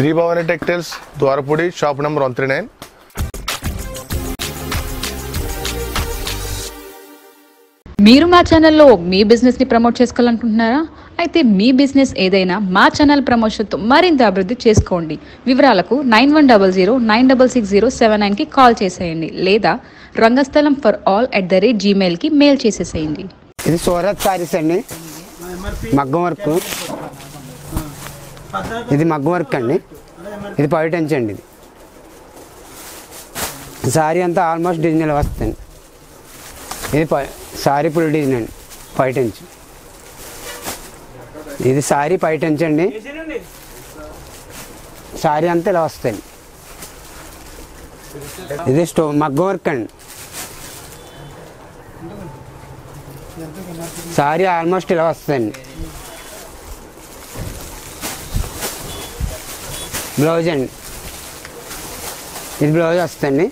శ్రీభవాని textiles Dwarapudi shop number one three nine మీరు మా ఛానల్లో మీ బిజినెస్ ని ప్రమోట్ చేసుకోవాలనుకుంటున్నారా అయితే మీ బిజినెస్ ఏదైనా మా ఛానల్ ప్రమోషన్తో మరింత అభివృద్ధి చేసుకోండి వివరాలకు nine one double zero nine double six zero seven నైన్కి కాల్ చేసేయండి లేదా Rangasthalam for all at the rate జీమెయిల్కి మెయిల్ చేసేసేయండి ఇది సూరత్ సారీస్ అండి మగ్గం వర్క్ ఇది మగ్గం వర్క్ అండి ఇది పైట్ అంచు అండి ఇది సారీ అంతా ఆల్మోస్ట్ డిజైన్ వస్తుంది ఇది పై సారీ ఫుల్ డిజైన్ అండి పైట్ అంచు ఇది సారీ పైట్ అంచు అండి సారీ అంతా ఇలా వస్తుంది ఇది స్టో మగ్గం వర్క్ అండి సారీ ఆల్మోస్ట్ ఇలా వస్తుందండి బ్లౌజ్ అండి ఇది బ్లౌజ్ వస్తుంది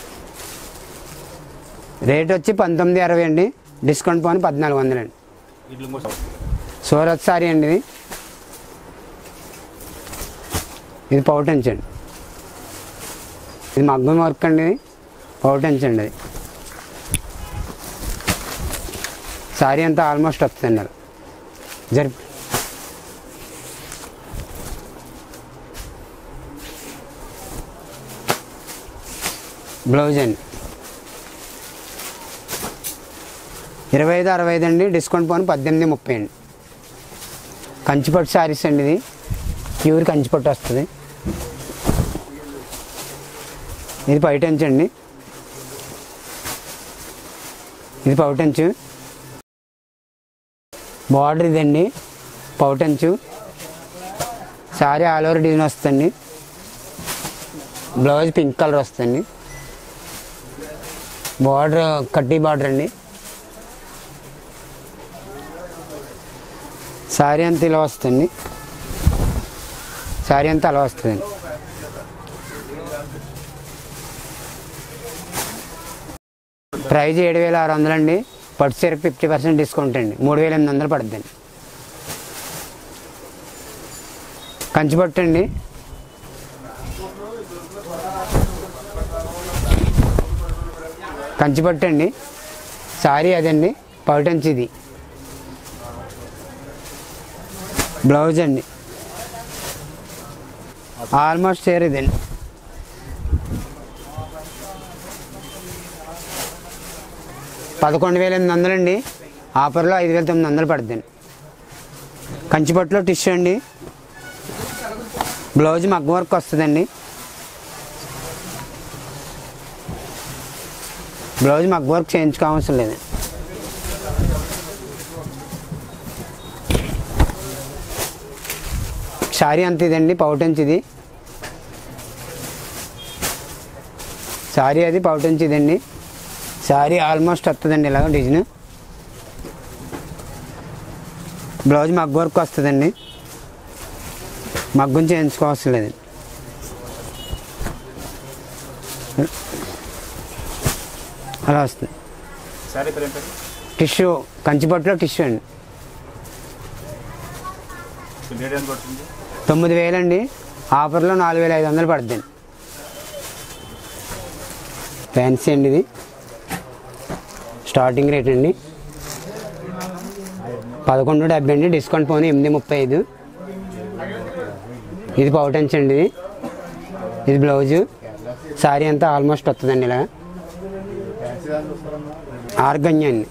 రేట్ వచ్చి పంతొమ్మిది అరవై అండి డిస్కౌంట్ పోని పద్నాలుగు వందలు అండి సూరత్ సారీ అండి ఇది ఇది పౌటెన్స్ అండి ఇది మగ్గం వర్క్ అండి ఇది పౌటెన్స్ అండి అది సారీ అంతా ఆల్మోస్ట్ వస్తుంది అలా జరిపి బ్లౌజ్ అండి ఇరవై ఐదు అరవై ఐదు అండి డిస్కౌంట్ పోను పద్దెనిమిది ముప్పై అండి కంచిపట్టు శారీస్ అండి ఇది ప్యూర్ కంచిపట్టు వస్తుంది ఇది పైటెంచ్ అండి ఇది పౌటెంచు బార్డర్ ఇదండి పౌటెంచు సారీ ఆల్ ఓవర్ డిజైన్ వస్తుంది బ్లౌజ్ పింక్ కలర్ వస్తుంది బార్డర్ కడ్డీ బార్డర్ అండి సారీ అంతా ఇలా వస్తుంది సారీ అంతా అలా వస్తుంది ప్రైజ్ ఏడు వేల ఆరు వందలు అండి పట్టు చీర ఫిఫ్టీ పర్సెంట్ డిస్కౌంట్ అండి మూడు వేల ఎనిమిది వందలు పడుతుందండి కంచిపట్టు అండి కంచిపట్టు అండి సారీ అదండి పౌటంచి ఇది బ్లౌజ్ అండి ఆల్మోస్ట్ చీర ఇదండి పదకొండు వేల ఎనిమిది వందలండి ఆఫర్లో ఐదు వేల తొమ్మిది వందలు పడుతుందండి కంచిపట్టులో టిష్యూ అండి బ్లౌజ్ మగ్గ వర్క్ వస్తుందండి బ్లౌజ్ మగ్గ వర్క్ చేయించుకోవాల్సిన లేదు శారీ అంత ఇదండి పౌటెంచ్ ఇది శారీ అది పౌటెంచ్ ఇదండి శారీ ఆల్మోస్ట్ వస్తుందండి ఇలాగ డిజైన్ బ్లౌజ్ మగ్గ వర్క్ వస్తుందండి మగ్గం చేయించుకోవాల్సిన లేదు అలా వస్తుంది సారీ పేరు ఏం పేరు టిష్యూ కంచిపట్టులో టిష్యూ అండి రేట్ ఎంత పడుతుంది తొమ్మిది వేలండి ఆఫర్లో నాలుగు వేల ఐదు వందలు పడుతుంది ఫ్యాన్సీ అండి ఇది స్టార్టింగ్ రేట్ అండి పదకొండు డెబ్బై అండి డిస్కౌంట్ పోనీ ఎనిమిది ముప్పై ఐదు ఇది పౌటెన్స్ అండి ఇది ఇది బ్లౌజు శారీ అంతా ఆల్మోస్ట్ వస్తుందండి ఇలా ఆర్గన్య అండి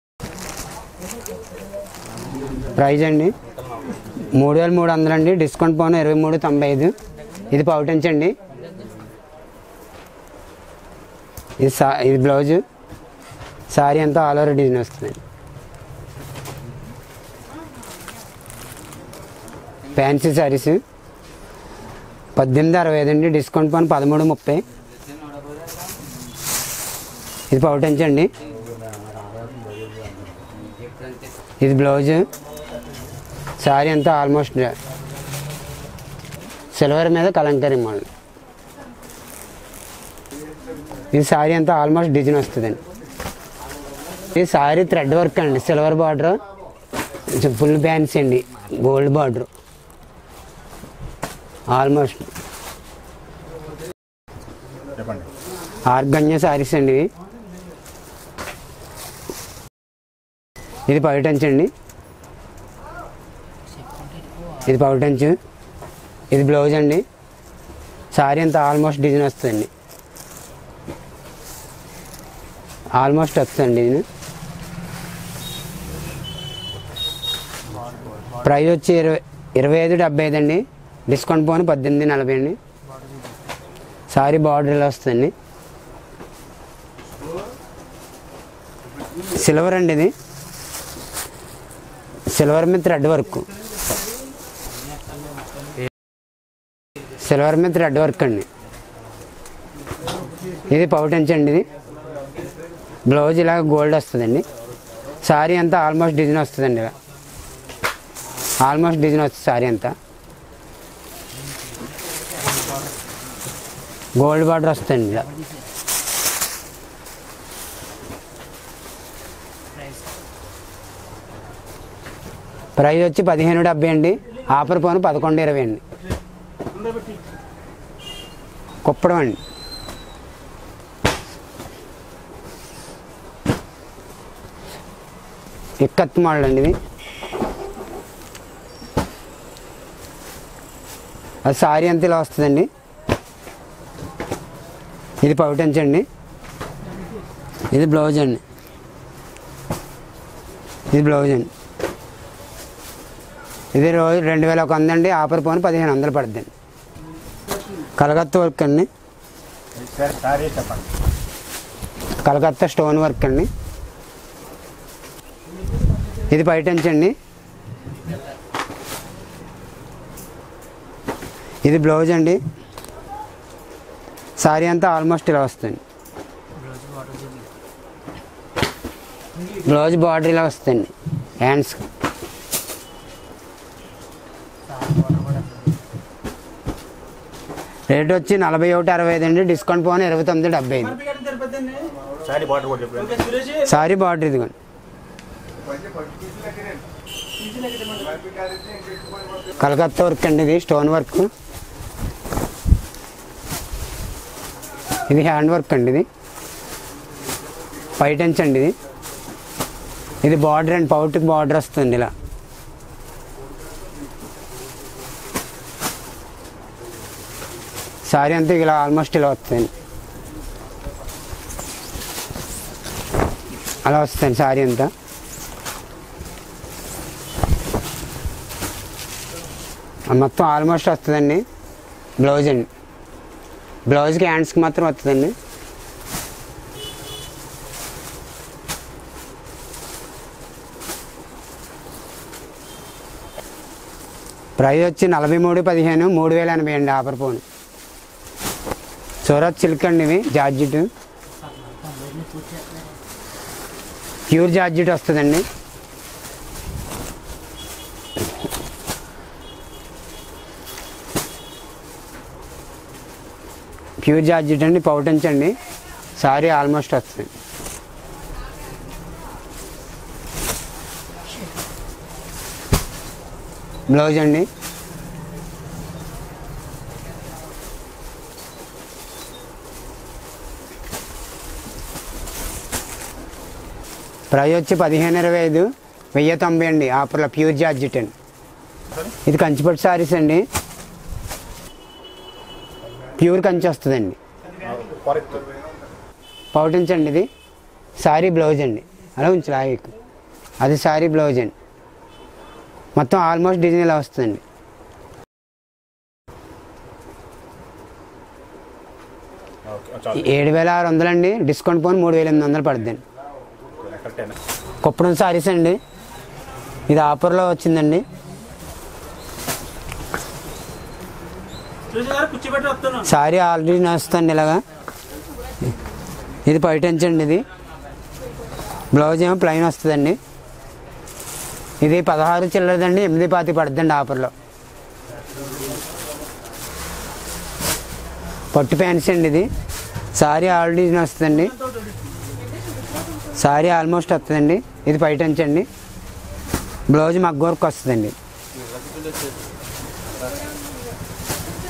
ప్రైజ్ అండి మూడు వేల మూడు వందలు అండి డిస్కౌంట్ పోను ఇరవై మూడు తొంభై ఐదు ఇది పౌటెన్స్ అండి ఇది సా ఇది బ్లౌజు సారీ అంతా ఆల్ ఓవర్ డిజైన్ వస్తుంది ఫ్యాన్సీ శారీస్ పద్దెనిమిది అరవై ఐదు అండి డిస్కౌంట్ పోను పదమూడు ముప్పై ఇది పౌటెన్స్ అండి ఇది బ్లౌజు శారీ అంతా ఆల్మోస్ట్ సిల్వర్ మీద కలంకరీ మోడల్ ఈ శారీ అంతా ఆల్మోస్ట్ డిజైన్ వస్తుందండి ఈ శారీ థ్రెడ్ వర్క్ అండి సిల్వర్ బార్డర్ ఫుల్ ఫ్యాన్సీ అండి గోల్డ్ బార్డర్ ఆల్మోస్ట్ చెప్పండి ఆర్గన్య శారీస్ అండి ఇవి ఇది పైటంచ్ అండి ఇది పౌటంచ్ ఇది బ్లౌజ్ అండి శారీ అంతా ఆల్మోస్ట్ డిజైన్ వస్తుందండి ఆల్మోస్ట్ వస్తుందండి ఇది ప్రైస్ వచ్చి ఇరవై ఇరవై ఐదు డెబ్బై ఐదు అండి డిస్కౌంట్ పోను పద్దెనిమిది నలభై అండి సారీ బార్డర్ ఇలా వస్తుంది సిల్వర్ అండి ఇది సిల్వర్ మీద థ్రెడ్ వర్క్ సిల్వర్ మీద థ్రెడ్ వర్క్ అండి ఇది పౌటెంచ్ అండి ఇది బ్లౌజ్ ఇలా గోల్డ్ వస్తుందండి సారీ అంతా ఆల్మోస్ట్ డిజైన్ వస్తుందండి ఇలా ఆల్మోస్ట్ డిజైన్ వస్తుంది సారీ అంతా గోల్డ్ బార్డర్ వస్తుంది ఇలా ప్రైస్ వచ్చి పదిహేను డెబ్బై అండి ఆఫర్ పోను పదకొండు ఇరవై అండి కుప్పడం అండి ఇక్కత్ మోడల్ అండి ఇది అది సారీ అంతా ఇలా వస్తుందండి ఇది పౌటెన్స్ అండి ఇది బ్లౌజ్ అండి ఇది బ్లౌజ్ అండి ఇది రోజు రెండు వేల ఒక వంద అండి ఆఫర్ పోను పదిహేను వందలు పడుతుందండి కలకత్తా వర్క్ అండి సార్ సారీ చెప్పండి కలకత్తా స్టోన్ వర్క్ అండి ఇది పైటెన్స్ అండి ఇది బ్లౌజ్ అండి సారీ అంతా ఆల్మోస్ట్ ఇలా వస్తుంది బ్లౌజ్ బార్డర్ ఇలా వస్తుంది హ్యాండ్స్ రేట్ వచ్చి నలభై ఒకటి అరవై ఐదు అండి డిస్కౌంట్ పోను ఇరవై తొమ్మిది డెబ్బై ఐదు సారీ బార్డర్ కూడా చెప్పండి సారీ బార్డర్ ఇదిగోండి కలకత్తా వర్క్ అండి ఇది స్టోన్ వర్క్ ఇది హ్యాండ్ వర్క్ అండి ఇది పైటెన్స్ అండి ఇది ఇది బార్డర్ అండ్ పౌట్కి బార్డర్ వస్తుంది ఇలా సారీ అంతా ఇలా ఆల్మోస్ట్ ఇలా వస్తుంది అలా వస్తుంది సారీ అంతా ఆ మొత్తం ఆల్మోస్ట్ వస్తుందండి బ్లౌజ్ అండి బ్లౌజ్కి హ్యాండ్స్కి మాత్రం వస్తుందండి ప్రైస్ వచ్చి నలభై మూడు పదిహేను మూడు వేల ఎనభై అండి ఆఫర్ ఫోన్ సూరత్ సిల్క్ అండి ఇవి జార్జిట్ ప్యూర్ జార్జిట్ వస్తుందండి ప్యూర్ జార్జిట్ అండి పౌటెన్స్ అండి సారీ ఆల్మోస్ట్ వస్తుంది బ్లౌజ్ అండి ప్రైస్ వచ్చి పదిహేను ఇరవై ఐదు వెయ్యి తొంభై అండి ఆఫర్లో ప్యూర్ జార్జిట్ అండి ఇది కంచిపట్టు సారీస్ అండి ప్యూర్ కంచి వస్తుందండి కరెక్ట్ పౌటెన్స్ అండి ఇది సారీ బ్లౌజ్ అండి అలా ఉంచు లాగేకు అది సారీ బ్లౌజ్ అండి మొత్తం ఆల్మోస్ట్ డిజైన్ ఇలా వస్తుందండి ఓకే చాలు ఏడు వేల ఆరు వందలండి డిస్కౌంట్ పోని మూడు వేల ఎనిమిది వందలు పడుతుందండి కరెక్టేనా కుప్పడం సారీస్ అండి ఇది ఆఫర్లో వచ్చిందండి సారీ ఆల్రెడీ నడుస్తుంది ఇలాగా ఇది పైటెన్స్ అండి ఇది బ్లౌజ్ ఏమో ప్లెయిన్ వస్తుందండి ఇది పదహారు చిల్లరదండి ఎనిమిది పాతి పడుతుందండి ఆఫర్లో పట్టు ప్యాంట్స్ అండి ఇది సారీ ఆల్రెడీ వస్తుందండి సారీ ఆల్మోస్ట్ వస్తుందండి ఇది పైటెన్స్ అండి బ్లౌజ్ మగ్గ వర్క్ వస్తుందండి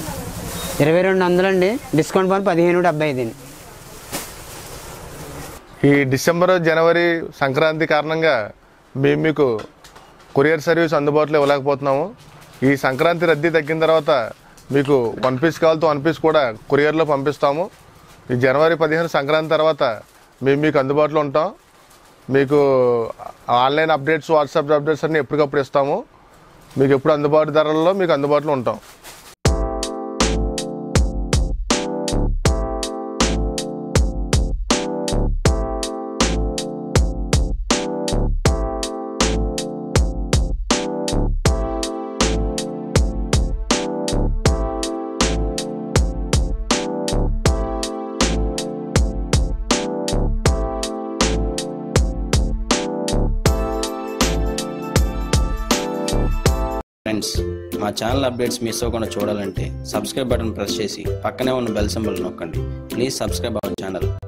ఇరవై రెండు వందలు అండి డిస్కౌంట్ పోను పదిహేను డెబ్బై ఐదు అండి ఈ డిసెంబర్ జనవరి సంక్రాంతి కారణంగా మేము మీకు కొరియర్ సర్వీస్ అందుబాటులో ఇవ్వలేకపోతున్నాము ఈ సంక్రాంతి రద్దీ తగ్గిన తర్వాత మీకు వన్ పీస్ కావాలితో వన్ పీస్ కూడా కొరియర్లో పంపిస్తాము ఈ జనవరి పదిహేను సంక్రాంతి తర్వాత మేము మీకు అందుబాటులో ఉంటాం మీకు ఆన్లైన్ అప్డేట్స్ వాట్సాప్ అప్డేట్స్ అన్ని ఎప్పటికప్పుడు ఇస్తాము మీకు ఎప్పుడు అందుబాటు ధరల్లో మీకు అందుబాటులో ఉంటాం ఫ్రెండ్స్ మా ఛానల్ అప్డేట్స్ మిస్ అవ్వకుండా చూడాలంటే సబ్స్క్రైబ్ బటన్ ప్రెస్ చేసి పక్కనే ఉన్న బెల్ సింబల్ నొక్కండి ప్లీజ్ సబ్స్క్రైబ్ అవర్ ఛానల్